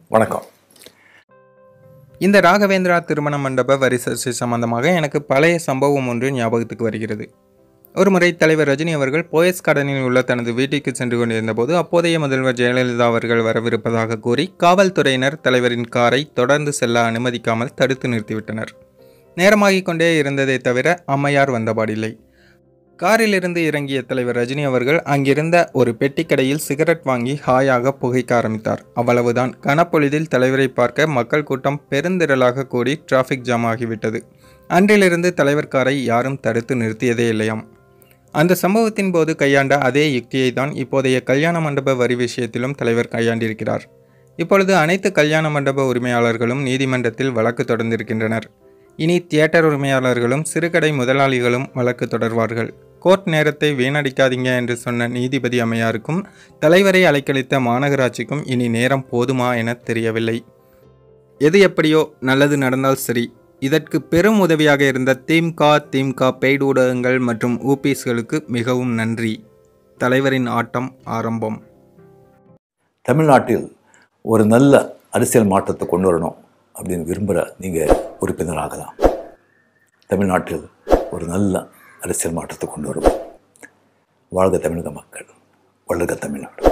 வணக்கம் இந்த ராகவேந்திரா திருமண மண்டப வரி சர்ச்சை சம்பந்தமாக எனக்கு பழைய சம்பவம் ஒன்று ஞாபகத்துக்கு வருகிறது ஒருமுறை தலைவர் ரஜினி அவர்கள் போயஸ் கார்டனில் உள்ள தனது வீட்டிற்கு சென்று கொண்டிருந்தபோது அப்போதைய முதல்வர் ஜெயலலிதா அவர்கள் வரவிருப்பதாக கூறி காவல்துறையினர் தலைவரின் காரை தொடர்ந்து செல்ல அனுமதிக்காமல் தடுத்து நிறுத்திவிட்டனர் நேரமாகிக் கொண்டே இருந்ததை தவிர அம்மையார் வந்தபாடில்லை காரிலிருந்து இறங்கிய தலைவர் ரஜினி அவர்கள் அங்கிருந்த ஒரு பெட்டிக்கடையில் சிகரெட் வாங்கி ஹாயாக புகைக்க ஆரம்பித்தார் அவ்வளவுதான் கனப்பொழுதில் தலைவரை பார்க்க மக்கள் கூட்டம் பெருந்திரளாக கூடி டிராஃபிக் ஜாம் ஆகிவிட்டது அன்றிலிருந்து தலைவர் காரை யாரும் தடுத்து நிறுத்தியதே இல்லையாம் அந்த சம்பவத்தின் போது கையாண்ட அதே யுக்தியை தான் இப்போதைய கல்யாண மண்டப வரி விஷயத்திலும் தலைவர் கையாண்டிருக்கிறார் இப்பொழுது அனைத்து கல்யாண மண்டப உரிமையாளர்களும் நீதிமன்றத்தில் வழக்கு தொடர்ந்திருக்கின்றனர் இனி தியேட்டர் உரிமையாளர்களும் சிறுகடை முதலாளிகளும் வழக்கு தொடர்வார்கள் கோர்ட் நேரத்தை வீணடிக்காதீங்க என்று சொன்ன நீதிபதி அம்மையாருக்கும் தலைவரை அலைக்கழித்த மாநகராட்சிக்கும் இனி நேரம் போதுமா என தெரியவில்லை எது எப்படியோ நல்லது நடந்தால் சரி இதற்கு பெரும் உதவியாக இருந்த திமுக திமுக பெய்டு ஊடகங்கள் மற்றும் ஊபிஸ்களுக்கு மிகவும் நன்றி தலைவரின் ஆட்டம் ஆரம்பம் தமிழ்நாட்டில் ஒரு நல்ல அரசியல் மாற்றத்தை கொண்டு வரணும் அப்படின்னு விரும்புகிற நீங்கள் உறுப்பினராகலாம் தமிழ்நாட்டில் ஒரு நல்ல அரசியல் மாற்றத்தை கொண்டு வருவோம் வாழ்க தமிழக மக்கள் வளர்க தமிழ்நாடு